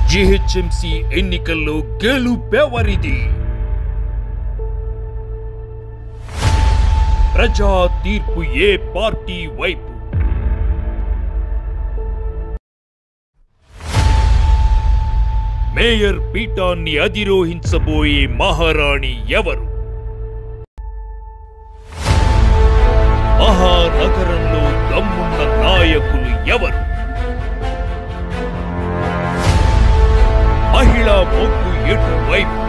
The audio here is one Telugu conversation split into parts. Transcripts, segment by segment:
జిహెచ్ఎంసి ఎన్నికల్లో గెలుపెవరిది ప్రజా తీర్పు ఏ పార్టీ వైపు మేయర్ పీఠాన్ని అధిరోహించబోయే మహారాణి ఎవరు మహానగరంలో దమ్మున్న నాయకులు ఎవరు మహిళా మొగ్గు ఎటువైపు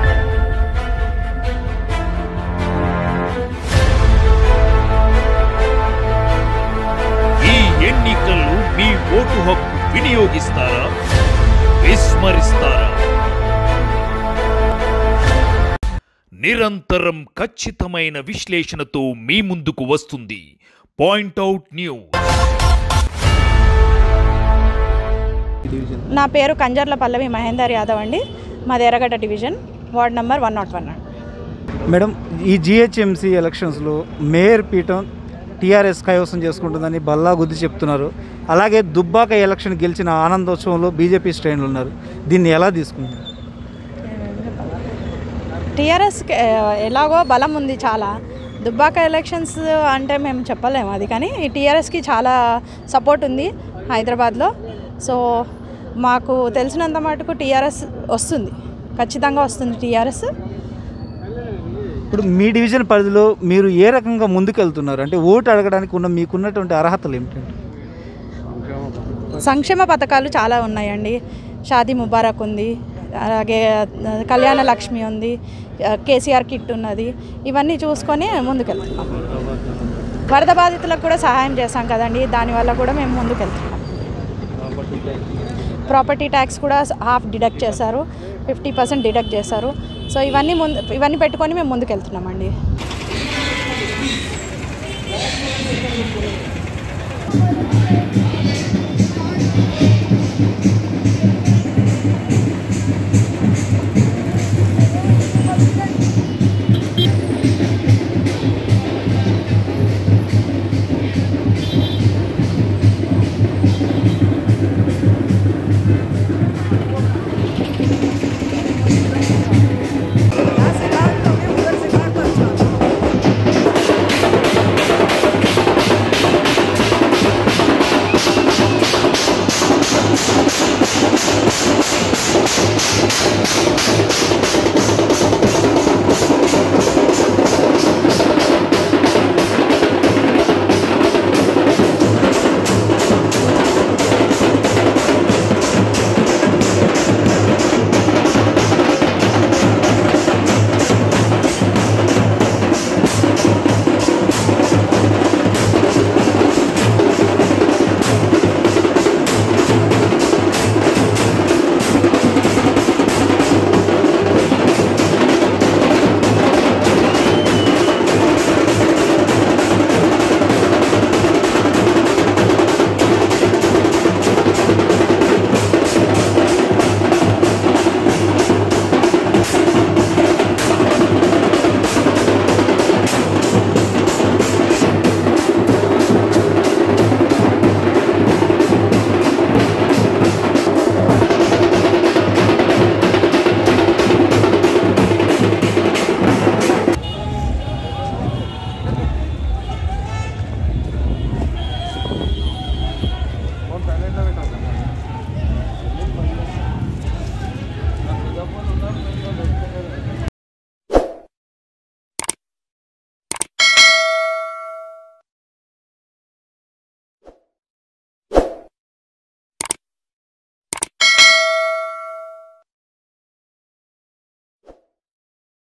ఈ ఎన్నికల్లో మీ ఓటు హక్కు వినియోగిస్తారా విస్మరిస్తారా నిరంతరం ఖచ్చితమైన విశ్లేషణతో మీ ముందుకు వస్తుంది పాయింట్అవుట్ న్యూస్ నా పేరు కంజర్ల పల్లవి మహేందర్ యాదవ్ అండి మాది Erragadda division ward number one not one madam ఈ జిహెచ్ఎంసీ ఎలక్షన్స్లో మేయర్ పీఠం టీఆర్ఎస్ కైవసం చేసుకుంటుందని బల్లా గుద్ది చెప్తున్నారు అలాగే దుబ్బాక ఎలక్షన్ గెలిచిన ఆనందోత్సవంలో బీజేపీ శ్రేణులు ఉన్నారు దీన్ని ఎలా తీసుకుంటారు టీఆర్ఎస్ ఎలాగో బలం ఉంది చాలా దుబ్బాక ఎలక్షన్స్ అంటే మేము చెప్పలేము అది కానీ ఈ టీఆర్ఎస్కి చాలా సపోర్ట్ ఉంది హైదరాబాద్లో సో మాకు తెలిసినంత మటుకు టీఆర్ఎస్ వస్తుంది ఖచ్చితంగా వస్తుంది టీఆర్ఎస్ ఇప్పుడు మీ డివిజన్ పరిధిలో మీరు ఏ రకంగా ముందుకెళ్తున్నారు అంటే ఓటు అడగడానికి ఉన్న మీకున్నటువంటి అర్హతలు ఏమిటంటే సంక్షేమ పథకాలు చాలా ఉన్నాయండి షాదీ ముబారక్ ఉంది అలాగే ఆ, కళ్యాణ లక్ష్మి ఉంది ఆ, కేసీఆర్ కిట్ ఉన్నది ఇవన్నీ చూసుకొని ముందుకెళ్తున్నాం వరద బాధితులకు కూడా సహాయం చేస్తాం కదండి దానివల్ల కూడా మేము ముందుకెళ్తున్నాం ప్రాపర్టీ ట్యాక్స్ కూడా హాఫ్ డిడక్ట్ చేశారు ఫిఫ్టీ పర్సెంట్ డిడక్ట్ చేశారు సో ఇవన్నీ ముందు ఇవన్నీ పెట్టుకొని మేము ముందుకెళ్తున్నామండి